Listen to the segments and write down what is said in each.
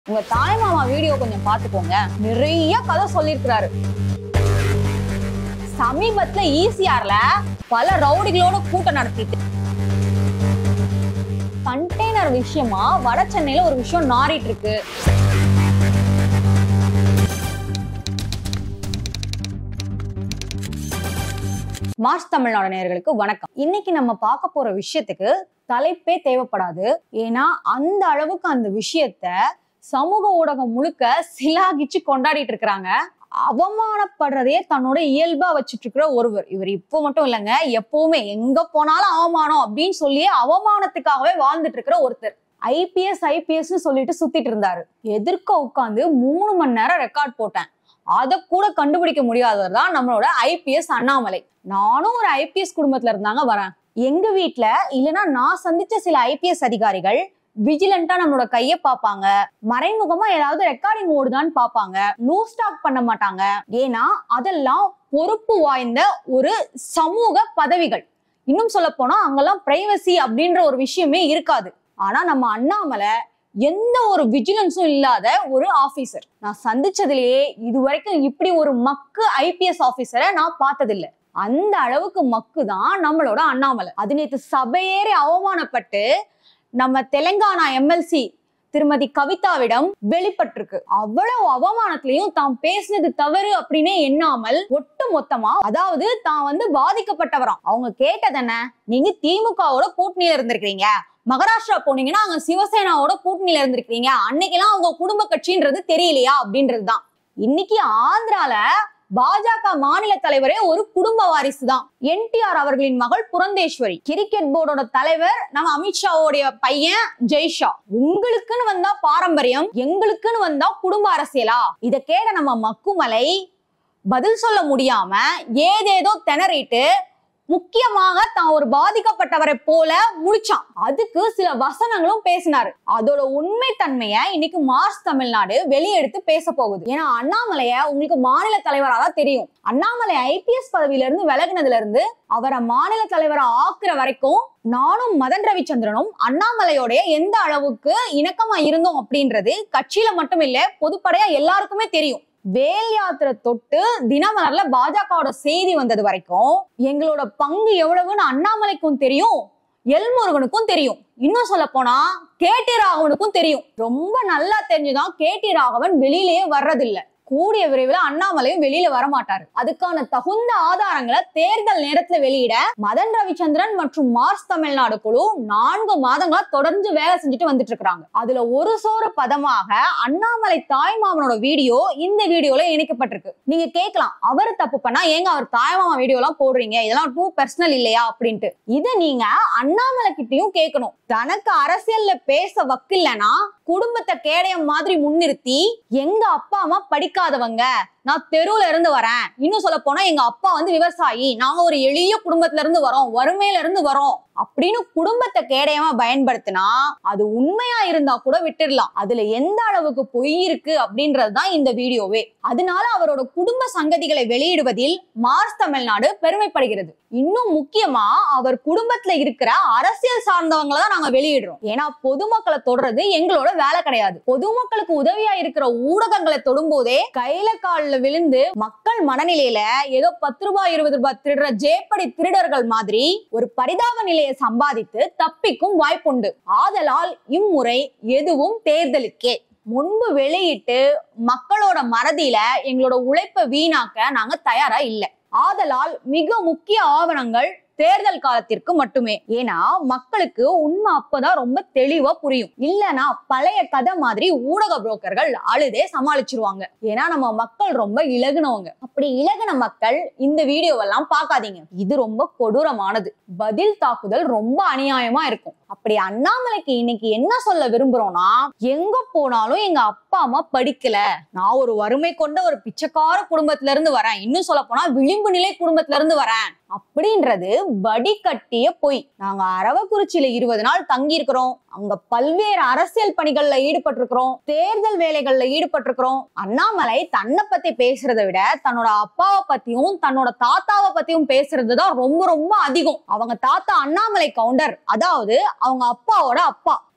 உங்க தாய் மாமா வீடியோ கொஞ்சம் பாத்துக்கோங்க நிறைய கதை சொல்லியிருக்கிறாரு சமீபத்துல ஈசிஆர்ல பல ரவுடிகளோட கூட்டம் நடத்திட்டு கண்டெய்னர் விஷயமா வட சென்னையில ஒரு விஷயம் நாறிட்டு இருக்கு மார்ச் தமிழ்நாடு நேயர்களுக்கு வணக்கம் இன்னைக்கு நம்ம பார்க்க போற விஷயத்துக்கு தலைப்பே தேவைப்படாது ஏன்னா அந்த அளவுக்கு அந்த விஷயத்த சமூக ஊடகம் முழுக்க சிலாகிச்சு கொண்டாடிட்டு இருக்கிறாங்க அவமானப்படுறதே தன்னோட இயல்பா வச்சுட்டு இருக்கிற ஒருவர் இவர் இப்போ மட்டும் இல்லைங்க எப்பவுமே எங்க போனாலும் அவமானம் அப்படின்னு சொல்லி அவமானத்துக்காகவே வாழ்ந்துட்டு இருக்கிற ஒருத்தர் ஐபிஎஸ் ஐபிஎஸ்னு சொல்லிட்டு சுத்திட்டு இருந்தாரு எதிர்க்க உட்காந்து மூணு மணி நேரம் ரெக்கார்ட் போட்டேன் அதை கூட கண்டுபிடிக்க முடியாதவர் தான் நம்மளோட ஐபிஎஸ் அண்ணாமலை நானும் ஒரு ஐபிஎஸ் குடும்பத்துல இருந்தாங்க வரேன் எங்க வீட்ல இல்லைன்னா நான் சந்திச்ச சில ஐபிஎஸ் அதிகாரிகள் விஜிலண்டா நம்மளோட கைய பார்ப்பாங்க மறைமுகமா ஏதாவது ரெக்கார்டிங் ஓடுதான்னு பார்ப்பாங்க லூஸ் ஸ்டாக் பண்ண மாட்டாங்க ஏன்னா அதெல்லாம் பொறுப்பு வாய்ந்த ஒரு சமூக பதவிகள் இன்னும் சொல்ல போனா அங்கெல்லாம் பிரைவசி அப்படின்ற ஒரு விஷயமே இருக்காது ஆனா நம்ம அண்ணாமலை எந்த ஒரு விஜிலன்ஸும் இல்லாத ஒரு ஆபீசர் நான் சந்திச்சதுலயே இது வரைக்கும் இப்படி ஒரு மக்கு ஐபிஎஸ் ஆபீசரை நான் பார்த்ததில்ல அந்த அளவுக்கு மக்கு தான் நம்மளோட அண்ணாமலை அது நேத்து சபையேறி அவமானப்பட்டு நம்ம தெலுங்கானா எம்எல்சி திருமதி கவிதாவிடம் வெளிப்பட்டிருக்கு அவ்வளவு அவமானத்திலையும் தாம் பேசினது தவறு அப்படின்னே எண்ணாமல் ஒட்டு மொத்தமா அதாவது தான் வந்து பாதிக்கப்பட்டவராம் அவங்க கேட்டது என்ன நீங்க திமுகவோட கூட்டணியில இருந்திருக்கீங்க மகாராஷ்டிரா போனீங்கன்னா அங்க சிவசேனாவோட கூட்டணியில இருந்திருக்கீங்க அன்னைக்கெல்லாம் அவங்க குடும்ப கட்சின்றது தெரியலையா அப்படின்றதுதான் இன்னைக்கு ஆந்திரால பாஜக மாநில தலைவரே ஒரு குடும்ப வாரிசு தான் என்டிஆர் அவர்களின் மகள் புரந்தேஸ்வரி கிரிக்கெட் போர்டோட தலைவர் நம்ம அமித்ஷாவோடைய பையன் ஜெய்ஷா உங்களுக்குன்னு வந்தா பாரம்பரியம் எங்களுக்குன்னு வந்தா குடும்ப அரசியலா இத கேட்ட நம்ம மக்குமலை பதில் சொல்ல முடியாம ஏதேதோ திணறிட்டு முக்கியமாக தான் ஒரு பாதிக்கப்பட்டவரை போல முடிச்சான் அதுக்கு சில வசனங்களும் பேசினாரு அதோட உண்மை தன்மைய இன்னைக்கு மார்ச் தமிழ்நாடு வெளியெடுத்து பேச போகுது ஏன்னா அண்ணாமலைய உங்களுக்கு மாநில தலைவரா தான் தெரியும் அண்ணாமலை ஐபிஎஸ் பதவியில இருந்து விலகினதுல இருந்து அவரை மாநில தலைவரா ஆக்குற வரைக்கும் நானும் மதன் ரவிச்சந்திரனும் அண்ணாமலையோடைய எந்த அளவுக்கு இணக்கமா இருந்தோம் அப்படின்றது கட்சியில மட்டும் இல்ல பொதுப்படையா எல்லாருக்குமே தெரியும் வேல் யாத்திரை தொட்டு தினமலர்ல பாஜகவோட செய்தி வந்தது வரைக்கும் எங்களோட பங்கு எவ்வளவுன்னு அண்ணாமலைக்கும் தெரியும் எல்முருகனுக்கும் தெரியும் இன்னும் சொல்ல போனா கே டி ராகவனுக்கும் தெரியும் ரொம்ப நல்லா தெரிஞ்சுதான் கே டி ராகவன் வெளியிலேயே வர்றதில்ல கூடிய விரைவில் அண்ணாமலையும் வெளியில வரமாட்டாரு அதுக்கான தகுந்த ஆதாரங்களை தேர்தல் நேரத்துல வெளியிட மதன் ரவிச்சந்திரன் மற்றும் மார்ஸ் தமிழ்நாடு குழு நான்கு மாதங்களா தொடர்ந்து வேலை செஞ்சுட்டு வந்துட்டு இருக்காங்க அதுல ஒரு சோறு பதமாக அண்ணாமலை தாய்மாமனோட வீடியோ இந்த வீடியோல இணைக்கப்பட்டிருக்கு நீங்க கேட்கலாம் அவர் தப்பு பண்ணா ஏங்க அவர் தாய்மாமா வீடியோ எல்லாம் போடுறீங்க இதெல்லாம் டூ பர்சனல் இல்லையா அப்படின்ட்டு இதை நீங்க அண்ணாமலை கிட்டயும் கேட்கணும் தனக்கு அரசியல்ல பேச வக்கில்லைன்னா குடும்பத்தை கேடயம் மாதிரி முன்னிறுத்தி எங்க அப்பா அம்மா படிக்காதவங்க நான் தெருவுல இருந்து வரேன் இன்னும் சொல்ல போனா எங்க அப்பா வந்து விவசாயி நாங்க ஒரு எளிய குடும்பத்துல இருந்து வரோம் வறுமையில இருந்து வரோம் அப்படின்னு குடும்பத்தை கேடயமா பயன்படுத்தினா அது உண்மையா இருந்தா கூட விட்டுடலாம் அதுல எந்த அளவுக்கு பொய் இருக்கு அப்படின்றதுதான் இந்த வீடியோவே அதனால அவரோட குடும்ப சங்கதிகளை வெளியிடுவதில் மார்ஸ் தமிழ்நாடு பெருமைப்படுகிறது இன்னும் முக்கியமா அவர் குடும்பத்துல இருக்கிற அரசியல் சார்ந்தவங்களை தான் நாங்க வெளியிடுறோம் ஏன்னா பொதுமக்களை தொடர்றது எங்களோட வேலை கிடையாது பொதுமக்களுக்கு உதவியா இருக்கிற ஊடகங்களை தொடும்போதே கையில கால்ல விழுந்து மக்கள் மனநிலையில ஏதோ பத்து ரூபாய் இருபது ரூபாய் திருடுற ஜேப்படி திருடர்கள் மாதிரி ஒரு பரிதாப நிலையை சம்பாதித்து தப்பிக்கும் வாய்ப்புண்டு ஆதலால் இம்முறை எதுவும் தேர்தலுக்கே முன்பு வெளியிட்டு மக்களோட மறதியில எங்களோட உழைப்பை வீணாக்க நாங்க தயாரா இல்லை ஆதலால் மிக முக்கிய ஆவணங்கள் தேர்தல் காலத்திற்கு மட்டுமே ஏன்னா மக்களுக்கு உண்மை அப்பதான் ரொம்ப தெளிவா புரியும் இல்லனா பழைய கதை மாதிரி ஊடக புரோக்கர்கள் அழுதே சமாளிச்சிருவாங்க ஏன்னா நம்ம மக்கள் ரொம்ப இலகுனவங்க அப்படி இலகுன மக்கள் இந்த வீடியோவெல்லாம் பார்க்காதீங்க இது ரொம்ப கொடூரமானது பதில் தாக்குதல் ரொம்ப அநியாயமா இருக்கும் அப்படி அண்ணாமலைக்கு இன்னைக்கு என்ன சொல்ல விரும்புறோம்னா எங்க போனாலும் எங்க அப்பா அம்மா படிக்கல நான் ஒரு வறுமை கொண்ட ஒரு பிச்சைக்கார குடும்பத்துல இருந்து வரேன் இன்னும் சொல்ல போனா விளிம்பு நிலை குடும்பத்துல இருந்து வரேன் அப்படின்றது வடிகட்டிய பொய் நாங்க அரவக்குறிச்சியில இருபது நாள் தங்கி இருக்கிறோம் அங்க பல்வேறு அரசியல் பணிகள்ல ஈடுபட்டிருக்கிறோம் தேர்தல் வேலைகள்ல ஈடுபட்டிருக்கிறோம் அண்ணாமலை தன்னை பத்தி பேசுறதை விட தன்னோட அப்பாவை பத்தியும் தன்னோட தாத்தாவை பத்தியும் பேசுறது தான் ரொம்ப ரொம்ப அதிகம் அவங்க தாத்தா அண்ணாமலை கவுண்டர் அதாவது அவங்க அப்பாவோட அப்பா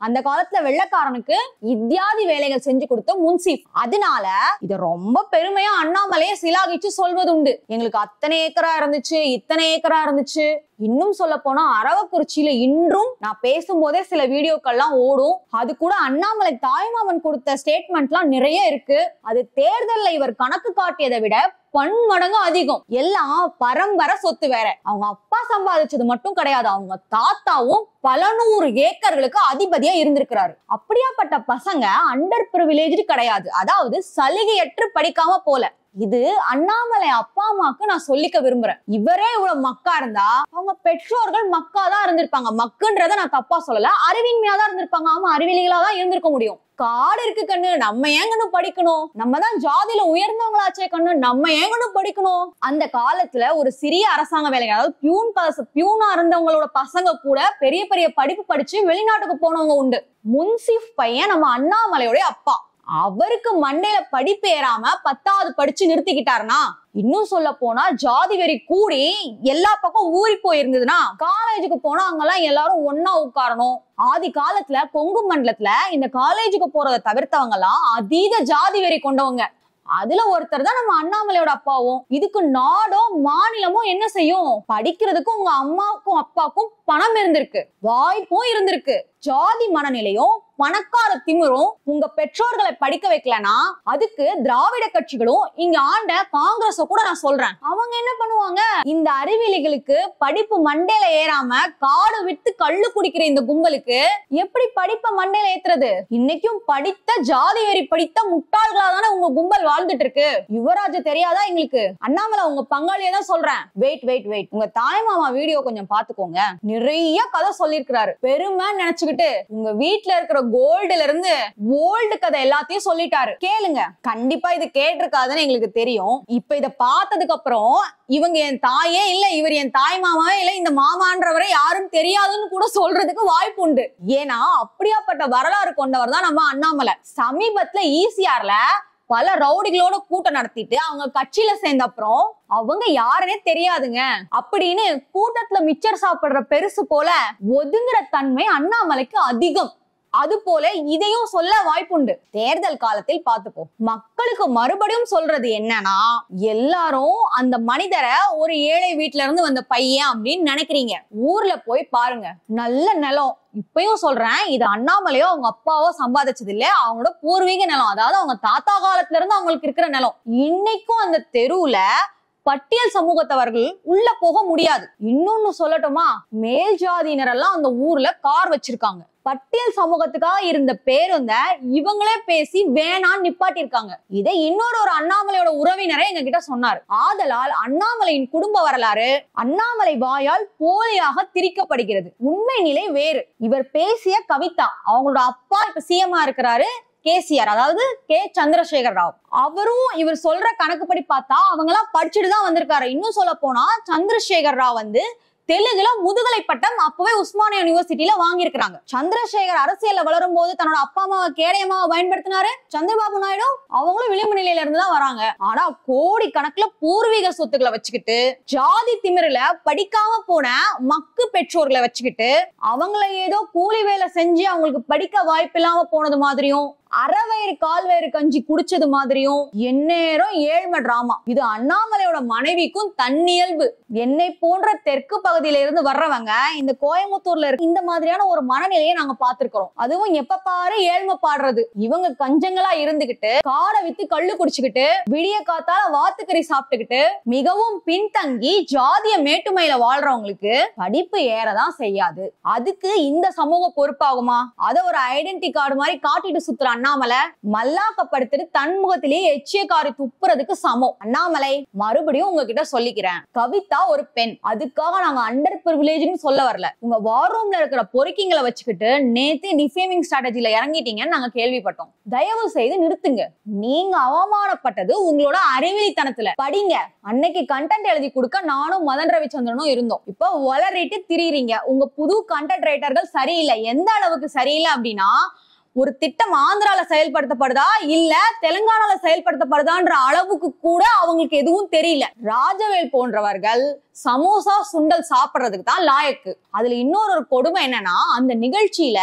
அந்த காலத்துல வெள்ளக்காரனுக்கு இத்தியாதி வேலைகள் செஞ்சு கொடுத்த முன்சீப் அதனால இத ரொம்ப பெருமையா அண்ணாமலையை சிலாகிச்சு சொல்வதுண்டு எங்களுக்கு அத்தனை ஏக்கரா இருந்துச்சு இத்தனை ஏக்கரா இருந்துச்சு இன்னும் சொல்ல போனா அரவக்குறிச்சியில இன்றும் நான் பேசும்போதே சில வீடியோக்கள்லாம் ஓடும் அது கூட அண்ணாமலை தாய்மாமன் கொடுத்த ஸ்டேட்மெண்ட்லாம் நிறைய இருக்கு அது தேர்தல்ல இவர் கணக்கு காட்டியதை விட பன்மடங்கு அதிகம் எல்லாம் பரம்பரை சொத்து வேற அவங்க அப்பா சம்பாதிச்சது மட்டும் கிடையாது அவங்க தாத்தாவும் பல நூறு ஏக்கர்களுக்கு அதிபதியா இருந்திருக்கிறாரு அப்படியாப்பட்ட பசங்க அண்டர் பிரிவிலேஜ் கிடையாது அதாவது சலுகையற்று படிக்காம போல இது அண்ணாமலை அப்பா அம்மாக்கு நான் சொல்லிக்க விரும்புறேன் இவரே இவ்வளவு மக்கா இருந்தா அவங்க பெற்றோர்கள் மக்கா தான் இருந்திருப்பாங்க மக்குன்றத நான் தப்பா சொல்லல அறிவின்மையா தான் இருந்திருப்பாங்க ஆமா அறிவிலிகளா தான் இருந்திருக்க முடியும் காடு இருக்கு கண்ணு நம்ம ஏன் கண்ணு படிக்கணும் நம்ம தான் ஜாதியில உயர்ந்தவங்களாச்சே கண்ணு நம்ம ஏன் கண்ணு படிக்கணும் அந்த காலத்துல ஒரு சிறிய அரசாங்க வேலை அதாவது பியூன் பச பியூனா இருந்தவங்களோட பசங்க கூட பெரிய பெரிய படிப்பு படிச்சு வெளிநாட்டுக்கு போனவங்க உண்டு முன்சிப் பையன் நம்ம அண்ணாமலையோட அப்பா அவருக்கு மண்டையில படிப்பு ஏறாம பத்தாவது படிச்சு நிறுத்திக்கிட்டாருனா இன்னும் சொல்ல போனா ஜாதி வெறி கூடி எல்லா பக்கம் ஊறி போயிருந்ததுன்னா காலேஜுக்கு போனா அங்கெல்லாம் எல்லாரும் ஒன்னா உட்காரணும் ஆதி காலத்துல கொங்கு மண்டலத்துல இந்த காலேஜுக்கு போறதை தவிர்த்தவங்க எல்லாம் அதீத ஜாதி வெறி கொண்டவங்க அதுல ஒருத்தர் தான் நம்ம அண்ணாமலையோட அப்பாவும் இதுக்கு நாடோ மாநிலமோ என்ன செய்யும் படிக்கிறதுக்கும் உங்க அம்மாவுக்கும் அப்பாவுக்கும் பணம் இருந்திருக்கு வாய்ப்பும் இருந்திருக்கு ஜாதி மனநிலையும் பணக்கார திமிரும் உங்க பெற்றோர்களை படிக்க வைக்கலனா அதுக்கு திராவிட கட்சிகளும் இங்க ஆண்ட காங்கிரஸ கூட நான் சொல்றேன் அவங்க என்ன பண்ணுவாங்க இந்த அறிவிலிகளுக்கு படிப்பு மண்டையில ஏறாம காடு விட்டு கள்ளு குடிக்கிற இந்த கும்பலுக்கு எப்படி படிப்பை மண்டையில ஏத்துறது இன்னைக்கும் படித்த ஜாதி வெறி படித்த முட்டாள்களா தானே உங்க கும்பல் வாழ்ந்துட்டு இருக்கு யுவராஜ் தெரியாதா எங்களுக்கு அண்ணாமலை உங்க பங்காளியே தான் சொல்றேன் வெயிட் வெயிட் வெயிட் உங்க தாய் மாமா வீடியோ கொஞ்சம் பாத்துக்கோங்க நிறைய கதை சொல்லியிருக்கிறாரு பெருமை நினைச்சுக்கிட்டு உங்க வீட்ல இருக்கிற கோல்டுல இருந்து ஓல்டு கதை எல்லாத்தையும் சொல்லிட்டாரு கேளுங்க கண்டிப்பா இது கேட்டிருக்காதுன்னு எங்களுக்கு தெரியும் இப்ப இத பார்த்ததுக்கு அப்புறம் இவங்க என் தாயே இல்ல இவர் என் தாய் மாமாவே இல்ல இந்த மாமான்றவரை யாரும் தெரியாதுன்னு கூட சொல்றதுக்கு வாய்ப்பு உண்டு ஏன்னா அப்படியாப்பட்ட வரலாறு கொண்டவர் தான் நம்ம அண்ணாமலை சமீபத்துல ஈசிஆர்ல பல ரவுடிகளோட கூட்டம் நடத்திட்டு அவங்க கட்சியில சேர்ந்த அப்புறம் அவங்க யாருன்னே தெரியாதுங்க அப்படின்னு கூட்டத்துல மிச்சர் சாப்பிடுற பெருசு போல ஒதுங்குற தன்மை அண்ணாமலைக்கு அதிகம் அது போல இதையும் சொல்ல வாய்ப்புண்டு தேர்தல் காலத்தில் பார்த்துப்போம் மக்களுக்கு மறுபடியும் சொல்றது என்னன்னா எல்லாரும் அந்த மனிதரை ஒரு ஏழை வீட்ல இருந்து வந்த பையன் அப்படின்னு நினைக்கிறீங்க ஊர்ல போய் பாருங்க நல்ல நிலம் இப்பயும் சொல்றேன் இது அண்ணாமலையோ அவங்க அப்பாவோ சம்பாதிச்சது இல்ல அவங்களோட பூர்வீக நிலம் அதாவது அவங்க தாத்தா காலத்துல இருந்து அவங்களுக்கு இருக்கிற நிலம் இன்னைக்கும் அந்த தெருவுல பட்டியல் சமூகத்தவர்கள் உள்ள போக முடியாது இன்னொன்னு சொல்லட்டுமா மேல் ஜாதியினர் எல்லாம் அந்த ஊர்ல கார் வச்சிருக்காங்க பட்டியல் சமூகத்துக்காக இருந்த பேருந்த இவங்களே பேசி வேணான்னு நிப்பாட்டியிருக்காங்க இதை இன்னொரு ஒரு அண்ணாமலையோட உறவினரே எங்க கிட்ட சொன்னார் ஆதலால் அண்ணாமலையின் குடும்ப வரலாறு அண்ணாமலை வாயால் போலியாக திரிக்கப்படுகிறது உண்மை நிலை வேறு இவர் பேசிய கவிதா அவங்களோட அப்பா இப்ப சிஎம்ஆ இருக்கிறாரு கேசிஆர் அதாவது கே சந்திரசேகர் ராவ் அவரும் இவர் சொல்ற கணக்குப்படி பார்த்தா அவங்க எல்லாம் படிச்சுட்டு தான் வந்திருக்காரு இன்னும் சொல்ல போனா சந்திரசேகர் ராவ் வந்து தெலுங்குல முதுகலை பட்டம் அப்பவே உஸ்மானியா யூனிவர்சிட்டியில வாங்கியிருக்கிறாங்க சந்திரசேகர் அரசியல்ல வளரும் போது தன்னோட அப்பா அம்மாவை கேடயமாவை பயன்படுத்தினாரு சந்திரபாபு நாயுடு அவங்களும் விளிம்பு நிலையில இருந்து தான் வராங்க ஆனா கோடி கணக்குல பூர்வீக சொத்துக்களை வச்சுக்கிட்டு ஜாதி திமிரில படிக்காம போன மக்கு பெற்றோர்களை வச்சுக்கிட்டு அவங்கள ஏதோ கூலி வேலை செஞ்சு அவங்களுக்கு படிக்க வாய்ப்பு இல்லாம போனது மாதிரியும் அறவயிறு கால்வயிறு கஞ்சி குடிச்சது மாதிரியும் எந்நேரம் ஏழ்மை டிராமா இது அண்ணாமலையோட மனைவிக்கும் தன்னியல்பு என்னை போன்ற தெற்கு பகுதியில இருந்து வர்றவங்க இந்த கோயம்புத்தூர்ல இருக்க இந்த மாதிரியான ஒரு மனநிலையை நாங்க பார்த்திருக்கிறோம் அதுவும் எப்ப பாரு ஏழ்மை பாடுறது இவங்க கஞ்சங்களா இருந்துகிட்டு காடை வித்து கள்ளு குடிச்சுக்கிட்டு விடிய காத்தால வாத்துக்கறி சாப்பிட்டுக்கிட்டு மிகவும் பின்தங்கி ஜாதிய மேட்டுமையில வாழ்றவங்களுக்கு படிப்பு ஏறதான் செய்யாது அதுக்கு இந்த சமூக பொறுப்பாகுமா அத ஒரு ஐடென்டி கார்டு மாதிரி காட்டிட்டு சுத்துற அண்ணாமலை மல்லாக்கப்படுத்திட்டு தன் முகத்திலேயே எச்சிய காரி துப்புறதுக்கு சமம் அண்ணாமலை மறுபடியும் உங்ககிட்ட சொல்லிக்கிறேன் கவிதா ஒரு பெண் அதுக்காக நாங்க அண்டர் பிரிவிலேஜ்னு சொல்ல வரல உங்க வார் ரூம்ல இருக்கிற பொறுக்கிங்களை வச்சுக்கிட்டு நேத்து டிஃபேமிங் ஸ்ட்ராட்டஜில இறங்கிட்டீங்கன்னு நாங்க கேள்விப்பட்டோம் தயவு செய்து நிறுத்துங்க நீங்க அவமானப்பட்டது உங்களோட அறிவிலித்தனத்துல படிங்க அன்னைக்கு கண்டென்ட் எழுதி கொடுக்க நானும் மதன் ரவிச்சந்திரனும் இருந்தோம் இப்போ வளரிட்டு திரியிறீங்க உங்க புது கண்டென்ட் ரைட்டர்கள் சரியில்லை எந்த அளவுக்கு சரியில்லை அப்படின்னா ஒரு திட்டம் ஆந்திரால செயல்படுத்தப்படுதா இல்ல தெலுங்கானால செயல்படுத்தப்படுதான்ற அளவுக்கு கூட அவங்களுக்கு எதுவும் தெரியல ராஜவேல் போன்றவர்கள் சமோசா சுண்டல் சாப்பிடுறதுக்கு தான் லாயக்கு அதுல இன்னொரு ஒரு கொடுமை என்னன்னா அந்த நிகழ்ச்சியில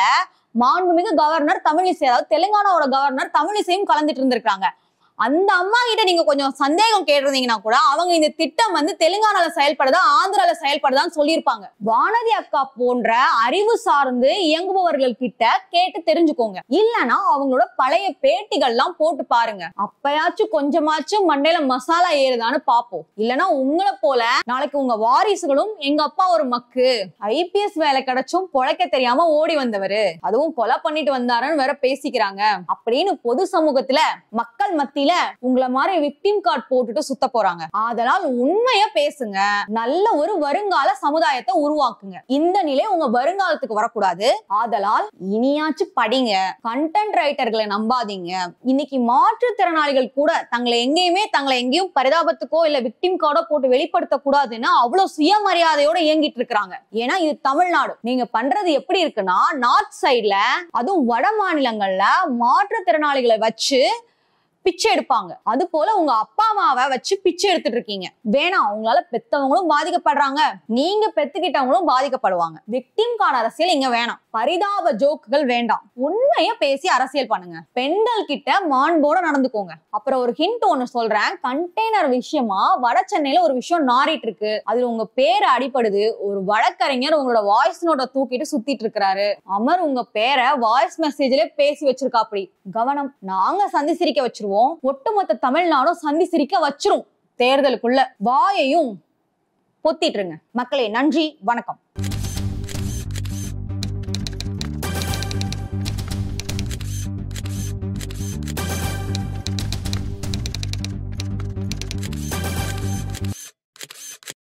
மாண்புமிகு கவர்னர் தமிழிசை அதாவது தெலுங்கானாவோட கவர்னர் தமிழிசையும் கலந்துட்டு இருந்திருக்காங்க அந்த அம்மா கிட்ட நீங்க கொஞ்சம் சந்தேகம் கேட்டிருந்தீங்கன்னா கூட அவங்க இந்த திட்டம் வந்து தெலுங்கானால செயல்படுதா ஆந்திரால செயல்படுதான்னு சொல்லியிருப்பாங்க வானதி அக்கா போன்ற அறிவு சார்ந்து இயங்குபவர்கள் கிட்ட கேட்டு தெரிஞ்சுக்கோங்க இல்லனா அவங்களோட பழைய பேட்டிகள்லாம் போட்டு பாருங்க அப்பயாச்சும் கொஞ்சமாச்சும் மண்டையில மசாலா ஏறுதான்னு பாப்போம் இல்லனா உங்களை போல நாளைக்கு உங்க வாரிசுகளும் எங்க அப்பா ஒரு மக்கு ஐபிஎஸ் வேலை கிடைச்சும் பொழைக்க தெரியாம ஓடி வந்தவரு அதுவும் கொலை பண்ணிட்டு வந்தாருன்னு வேற பேசிக்கிறாங்க அப்படின்னு பொது சமூகத்துல மக்கள் மத்தியில உங்களை மாதிரி விக்டிம் கார்டு போட்டுட்டு சுத்த போறாங்க அதனால் உண்மையா பேசுங்க நல்ல ஒரு வருங்கால சமுதாயத்தை உருவாக்குங்க இந்த நிலை உங்க வருங்காலத்துக்கு வரக்கூடாது ஆதலால் இனியாச்சும் படிங்க கண்டென்ட் ரைட்டர்களை நம்பாதீங்க இன்னைக்கு மாற்றுத்திறனாளிகள் கூட தங்களை எங்கேயுமே தங்களை எங்கேயும் பரிதாபத்துக்கோ இல்ல விக்டிம் கார்டோ போட்டு வெளிப்படுத்த கூடாதுன்னு அவ்வளவு சுயமரியாதையோட இயங்கிட்டு இருக்காங்க ஏன்னா இது தமிழ்நாடு நீங்க பண்றது எப்படி இருக்குன்னா நார்த் சைட்ல அதுவும் வட மாநிலங்கள்ல மாற்றுத்திறனாளிகளை வச்சு பிச்சை எடுப்பாங்க அது போல உங்க அப்பா அம்மாவை வச்சு பிச்சை எடுத்துட்டு இருக்கீங்க வேணாம் உங்களால பெத்தவங்களும் பாதிக்கப்படுறாங்க நீங்க பெத்துக்கிட்டவங்களும் பாதிக்கப்படுவாங்க விக்டிம் கார்டு அரசியல் இங்க வேணாம் பரிதாப ஜோக்குகள் வேண்டாம் உண்மைய பேசி அரசியல் பண்ணுங்க பெண்கள் கிட்ட மாண்போட நடந்துக்கோங்க அப்புறம் ஒரு ஹிண்ட் ஒண்ணு சொல்றேன் கண்டெய்னர் விஷயமா வட சென்னையில ஒரு விஷயம் நாறிட்டு இருக்கு அதுல உங்க பேரை அடிப்படுது ஒரு வழக்கறிஞர் உங்களோட வாய்ஸ் நோட்டை தூக்கிட்டு சுத்திட்டு இருக்கிறாரு அமர் உங்க பேரை வாய்ஸ் மெசேஜ்ல பேசி வச்சிருக்காப்படி கவனம் நாங்க சந்தி சிரிக்க வச்சிருவோம் ஒட்டுமொத்த தமிழ்நாடும் சந்தி சிரிக்க வச்சிரும் தேர்தலுக்குள்ள வாயையும் பொத்திட்டுருங்க மக்களே நன்றி வணக்கம்